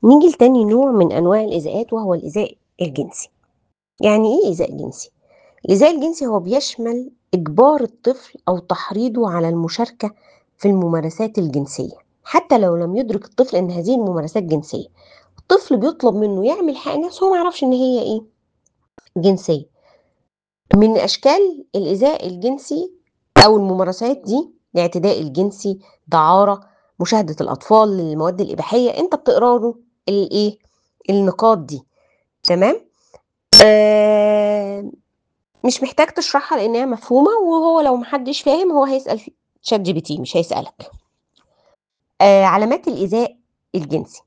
نيجي لتاني نوع من أنواع الإيذاءات وهو الإيذاء الجنسي. يعني إيه إيذاء جنسي؟ الإيذاء الجنسي هو بيشمل إجبار الطفل أو تحريضه على المشاركة في الممارسات الجنسية، حتى لو لم يدرك الطفل إن هذه الممارسات جنسية. الطفل بيطلب منه يعمل حاجة بس هو ما يعرفش إن هي إيه؟ جنسية. من أشكال الإيذاء الجنسي أو الممارسات دي الاعتداء الجنسي، دعارة، مشاهدة الأطفال للمواد الإباحية، أنت بتقرا له الإيه؟ النقاط دي، تمام؟ آآ مش محتاج تشرحها لإن هي مفهومة، وهو لو ما حدش فاهم هو هيسأل ف ChatGPT مش هيسألك. آآ علامات الإيذاء الجنسي.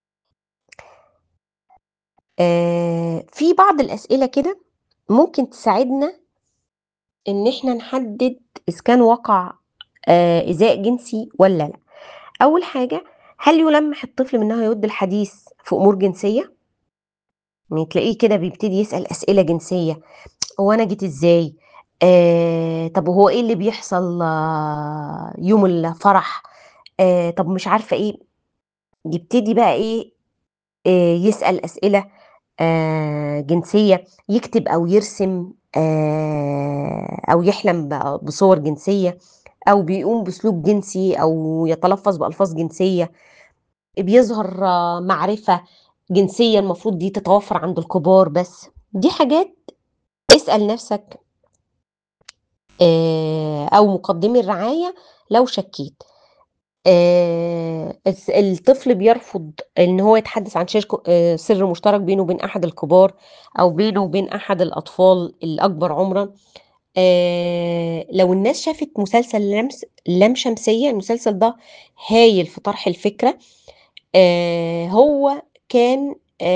آآ في بعض الأسئلة كده ممكن تساعدنا إن إحنا نحدد إذا كان وقع آآ إيذاء جنسي والّا لأ. أول حاجة، هل يُلمّح الطفل بأنه يود الحديث في أمور جنسية؟ يعني تلاقيه كده بيبتدي يسأل أسئلة جنسية، هو أنا جيت إزاي؟ آآ طب وهو إيه اللي بيحصل يوم الفرح؟ آآ طب مش عارفة إيه، يبتدي بقى إيه، آآ يسأل أسئلة آآ جنسية، يكتب أو يرسم آآ أو يحلم ب بصور جنسية، أو بيقوم بسلوك جنسي أو يتلفظ بألفاظ جنسية، بيظهر معرفة جنسية المفروض دي تتوفر عند الكبار بس، دي حاجات اسأل نفسك آآ أو مقدمي الرعاية لو شكيت. آآ الس الطفل بيرفض إن هو يتحدث عن شرك آآ سر مشترك بينه وبين أحد الكبار، أو بينه وبين أحد الأطفال الأكبر عمرًا. آآ لو الناس شافت مسلسل لمس لام شمسية، المسلسل ده هايل في طرح الفكرة. آآ هو كان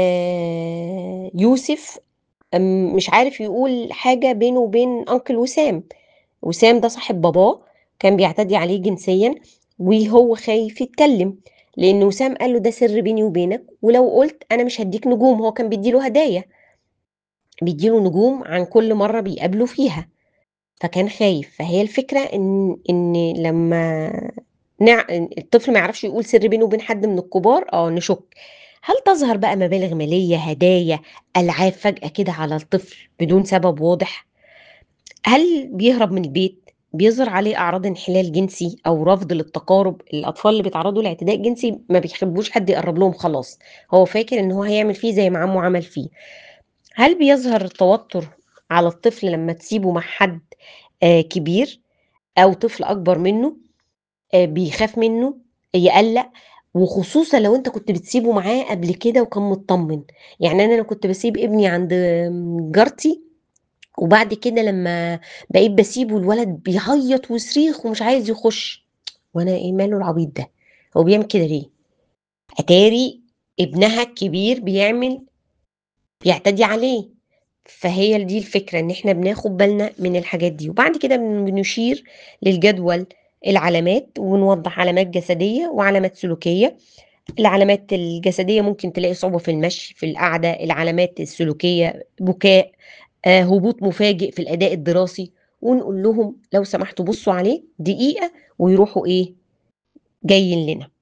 آآ يوسف آمم مش عارف يقول حاجة بينه وبين uncle وسام، وسام ده صاحب باباه كان بيعتدي عليه جنسيًا، وهو خايف يتكلم، لإن وسام قال له: "ده سر بيني وبينك، ولو قُلت أنا مش هادّيك نجوم." هو كان بيدّي له هدايا. بيدّي له نجوم عن كل مرة بيقابله فيها، فكان خايف. فهي الفكرة إن إن لمّا نع الطفل ما يعرفش يقول سر بينه وبين حد من الكبار، آه نشُك. هل تظهر بقى مبالغ مالية، هدايا، ألعاب فجأة كده على الطفل بدون سبب واضح؟ هل بيهرب من البيت؟ بيظهر عليه أعراض انحلال جنسي أو رفض للتقارب؟ الأطفال اللي بيتعرضوا لاعتداء جنسي ما بيحبوش حد يقرّب لهم خلاص، هو فاكر إن هو هيعمل فيه زي ما عمه عمل فيه. هل بيظهر توتر على الطفل لمّا تسيبه مع حد آآ كبير أو طفل أكبر منه؟ آآ بيخاف منه، يقلّق، وخصوصًا لو أنت كنت بتسيبه معاه قبل كده وكان متطمن. يعني أنا لو كنت باسيب ابني عند جارتي، وبعد كده لمّا بقيت باسيبه الولد بيعيط وصريخ ومش عايز يخش، وأنا إيه ماله العبيط ده، هو بيعمل كده ليه؟ أتاري ابنها الكبير بيعمل بيعتدي عليه. فهي دي الفكرة، إن إحنا بناخد بالنا من الحاجات دي، وبعد كده بن بنشير للجدول العلامات، ونوضّح علامات جسدية وعلامات سلوكية. العلامات الجسدية ممكن تلاقي صعوبة في المشي، في القعدة، العلامات السلوكية بكاء، آآ هبوط مفاجئ في الأداء الدراسي، ونقول لهم لو سمحتوا بصوا عليه دقيقة ويروحوا إيه، جايين لنا.